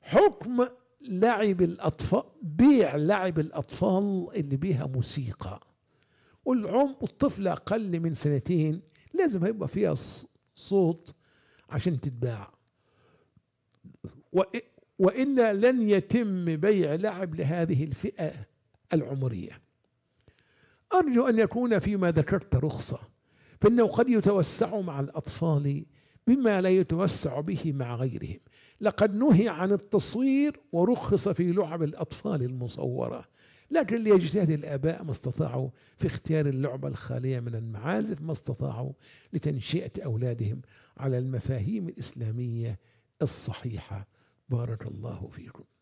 حكم لعب الأطفال بيع لعب الأطفال اللي بيها موسيقى والعم الطفل أقل من سنتين لازم هيبقى فيها صوت عشان تتباع وإلا لن يتم بيع لعب لهذه الفئة العمرية أرجو أن يكون فيما ذكرت رخصة فإنه قد يتوسع مع الأطفال بما لا يتوسع به مع غيرهم لقد نهي عن التصوير ورخص في لعب الأطفال المصورة لكن ليجتهد الآباء ما استطاعوا في اختيار اللعبة الخالية من المعازف ما استطاعوا لتنشئة أولادهم على المفاهيم الإسلامية الصحيحة بارك الله فيكم